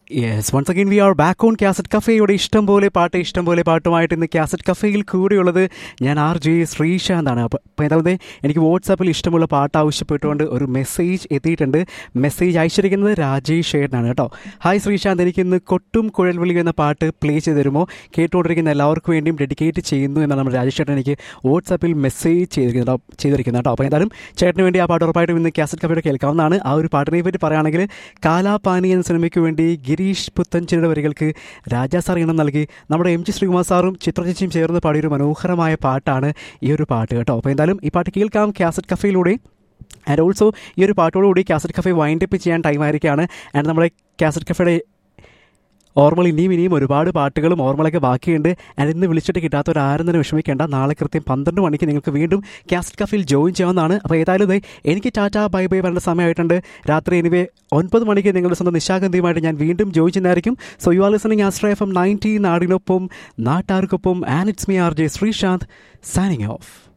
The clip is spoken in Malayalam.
yes once again we are back on cassette കഫേയുടെ ഇഷ്ടം പോലെ പാട്ട് ഇഷ്ടം പോലെ പാട്ടുമായിട്ട് ഇന്ന് കാസറ്റ് കഫേയിൽ കൂടെയുള്ളത് ഞാൻ ആർ ജെ ശ്രീശാന്താണ് അപ്പോൾ അപ്പോൾ ഏതാவது എനിക്ക് വാട്സാപ്പിൽ ഇഷ്ടമുള്ള പാട്ട് ആവശ്യപ്പെട്ടുകൊണ്ട് ഒരു മെസ്സേജ് എത്തിയിട്ടുണ്ട് മെസ്സേജ് അയച്ചിരിക്കുന്നത് രാജേഷ് ഏട്ടനാണ് കേട്ടോ ഹായ് ശ്രീശാന്ത് എനിക്ക് ഇന്ന് കൊട്ടും കുഴൽവിളി എന്ന പാട്ട് പ്ലേ ചെയ്ത് തരുമോ കേട്ടുകൊണ്ടിരിക്കുന്ന എല്ലാവർക്കും വേണ്ടിയും ഡെഡിക്കേറ്റ് ചെയ്യുന്നു എന്നാണ് നമ്മുടെ രാജേഷ് ചേട്ടൻ എനിക്ക് വാട്സാപ്പിൽ മെസ്സേജ് ചെയ്തിരിക്കുന്നത് കേട്ടോ ചെയ്തിരിക്കുന്നത് കേട്ടോ അപ്പോൾ ഏതായാലും ചേട്ടന് വേണ്ടി ആ പാട്ട് ഉറപ്പായിട്ടും ഇന്ന് കാസറ്റ് കഫേയുടെ കേൾക്കാവുന്നതാണ് ആ ഒരു പാട്ടിനെ പറ്റി പറയുകയാണെങ്കിൽ കാലാപാനി എന്ന സിനിമയ്ക്ക് വേണ്ടി ഗിരീഷ് പുത്തൻചിയുടെ വരികൾക്ക് രാജാ സാർ ഈണം നൽകി നമ്മുടെ എം ജി ശ്രീകുമാർ സാറും ചിത്രചേച്ചിയും ചേർന്ന് പാടിയൊരു മനോഹരമായ പാട്ടാണ് ഈ ഒരു പാട്ട് കേട്ടോ അപ്പോൾ എന്തായാലും ഈ പാട്ട് കേൾക്കാം കാസറ്റ് കഫയിലൂടെ ആൻഡ് ഓൾസോ ഈ ഒരു പാട്ടോടുകൂടി കാസറ്റ് കഫേ വൈൻഡ് അപ്പ് ചെയ്യാൻ ടൈം ആയിരിക്കുകയാണ് ആൻഡ് നമ്മുടെ കാസറ്റ് കഫയുടെ ഓർമ്മകൾ ഇനിയും ഇനിയും ഒരുപാട് പാട്ടുകളും ഓർമ്മകളൊക്കെ ബാക്കിയുണ്ട് ആൻഡ് ഇന്ന് വിളിച്ചിട്ട് കിട്ടാത്തവരാരും തന്നെ വിഷമിക്കേണ്ട നാളെ കൃത്യം പന്ത്രണ്ട് മണിക്ക് നിങ്ങൾക്ക് വീണ്ടും കാസറ്റ് കഫിൽ ജോയിൻ ചെയ്യാവുന്നതാണ് അപ്പോൾ ഏതായാലും ദേ എനിക്ക് ടാറ്റ ബൈ ബൈ വരേണ്ട സമയമായിട്ടുണ്ട് രാത്രി എനിവേ ഒൻപത് മണിക്ക് നിങ്ങളുടെ സ്വന്തം നിശാഗന്ധിയുമായിട്ട് ഞാൻ വീണ്ടും ജോയിൻ ചെയ്യുന്നതായിരിക്കും so you are listening Astra F M ninety നാടിനൊപ്പം നാട്ടാർക്കൊപ്പം and it's me R J Sreesanth signing of